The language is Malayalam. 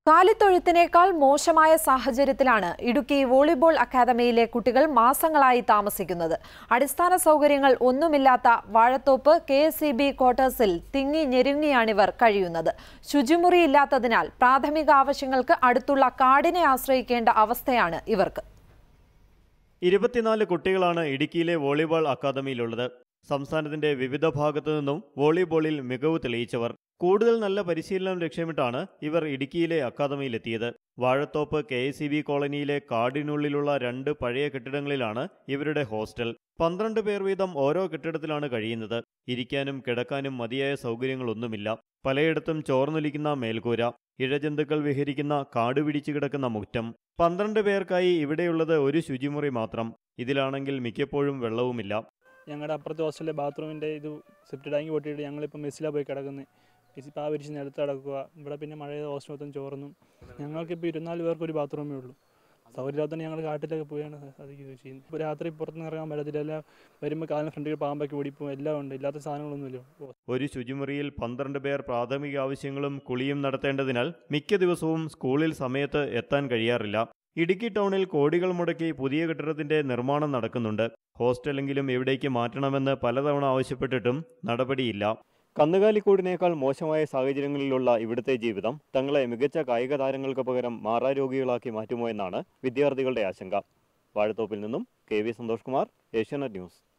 കാലിത്തൊഴുത്തിനേക്കാൾ മോശമായ സാഹചര്യത്തിലാണ് ഇടുക്കി വോളിബോൾ അക്കാദമിയിലെ കുട്ടികൾ മാസങ്ങളായി താമസിക്കുന്നത് അടിസ്ഥാന സൗകര്യങ്ങൾ ഒന്നുമില്ലാത്ത Vazhathoppu K S C B ക്വാർട്ടേഴ്സിൽ തിങ്ങി ഞെരുങ്ങിയാണിവർ കഴിയുന്നത് ശുചിമുറിയില്ലാത്തതിനാൽ പ്രാഥമിക ആവശ്യങ്ങൾക്ക് അടുത്തുള്ള കാടിനെ ആശ്രയിക്കേണ്ട അവസ്ഥയാണ് ഇവർക്ക് ഇരുപത്തിനാല് കുട്ടികളാണ് ഇടുക്കിയിലെ വോളിബോൾ അക്കാദമിയിലുള്ളത് സംസ്ഥാനത്തിന്റെ വിവിധ ഭാഗത്തു നിന്നും വോളിബോളിൽ മികവ് തെളിയിച്ചവർ കൂടുതൽ നല്ല പരിശീലനം ലക്ഷ്യമിട്ടാണ് ഇവർ ഇടുക്കിയിലെ അക്കാദമിയിലെത്തിയത് Vazhathoppu K S C B കോളനിയിലെ കാടിനുള്ളിലുള്ള രണ്ട് പഴയ കെട്ടിടങ്ങളിലാണ് ഇവരുടെ ഹോസ്റ്റൽ പന്ത്രണ്ട് പേർ വീതം ഓരോ കെട്ടിടത്തിലാണ് കഴിയുന്നത് ഇരിക്കാനും കിടക്കാനും മതിയായ സൗകര്യങ്ങളൊന്നുമില്ല പലയിടത്തും ചോർന്നൊലിക്കുന്ന മേൽക്കൂര ഇഴജന്തുക്കൾ വിഹരിക്കുന്ന കാട് പിടിച്ചു കിടക്കുന്ന മുറ്റം പന്ത്രണ്ട് പേർക്കായി ഇവിടെയുള്ളത് ഒരു ശുചിമുറി മാത്രം ഇതിലാണെങ്കിൽ മിക്കപ്പോഴും വെള്ളവുമില്ല ഞങ്ങളുടെ അപ്പുറത്തെ ഹോസ്റ്റലിലെ ബാത്റൂമിൻ്റെ ഇത് സെപ്റ്റ് ടാങ്ക് പൊട്ടിയിട്ട് ഞങ്ങളിപ്പോൾ മെസ്സിലാണ് പോയി കിടക്കുന്നത് മെസ്സി പാ വിരിച്ച് നിലത്ത് കിടക്കുക ഇവിടെ പിന്നെ മഴ ചെയ്ത ഹോസ്റ്റൽ മൊത്തം ചോർന്നു ഞങ്ങൾക്കിപ്പോൾ ഇരുപത്തിനാല് പേർക്ക് ഒരു ബാത്റൂമേ ഉള്ളൂ സൗകര്യമില്ലാത്ത ഞങ്ങൾ കാട്ടിലൊക്കെ പോയാണ് സാധിക്കുന്നത് ചെയ്യുന്നത് ഇപ്പോൾ രാത്രി പുറത്തുനിന്ന് ഇറങ്ങാൻ പറ്റത്തില്ല എല്ലാം വരുമ്പോൾ കാലിന് ഫ്രണ്ടിൽ പാമ്പൊക്കെ ഓടിപ്പോവും എല്ലാം ഉണ്ട് ഇല്ലാത്ത സാധനങ്ങളൊന്നുമില്ല ഒരു ശുചിമുറിയിൽ പന്ത്രണ്ട് പേർ പ്രാഥമിക ആവശ്യങ്ങളും കുളിയും നടത്തേണ്ടതിനാൽ മിക്ക ദിവസവും സ്കൂളിൽ സമയത്ത് എത്താൻ കഴിയാറില്ല ഇടുക്കി ടൗണിൽ കോടികൾ മുടക്കി പുതിയ കെട്ടിടത്തിന്റെ നിർമ്മാണം നടക്കുന്നുണ്ട് ഹോസ്റ്റലെങ്കിലും എവിടേക്ക് മാറ്റണമെന്ന് പലതവണ ആവശ്യപ്പെട്ടിട്ടും നടപടിയില്ല കന്നുകാലിക്കൂടിനേക്കാൾ മോശമായ സാഹചര്യങ്ങളിലുള്ള ഇവിടുത്തെ ജീവിതം തങ്ങളെ മികച്ച കായിക താരങ്ങൾക്ക് പകരം മാറാരോഗികളാക്കി മാറ്റുമോ എന്നാണ് വിദ്യാർത്ഥികളുടെ ആശങ്ക വാഴത്തോപ്പിൽ നിന്നും K V Santhosh Kumar Asianet news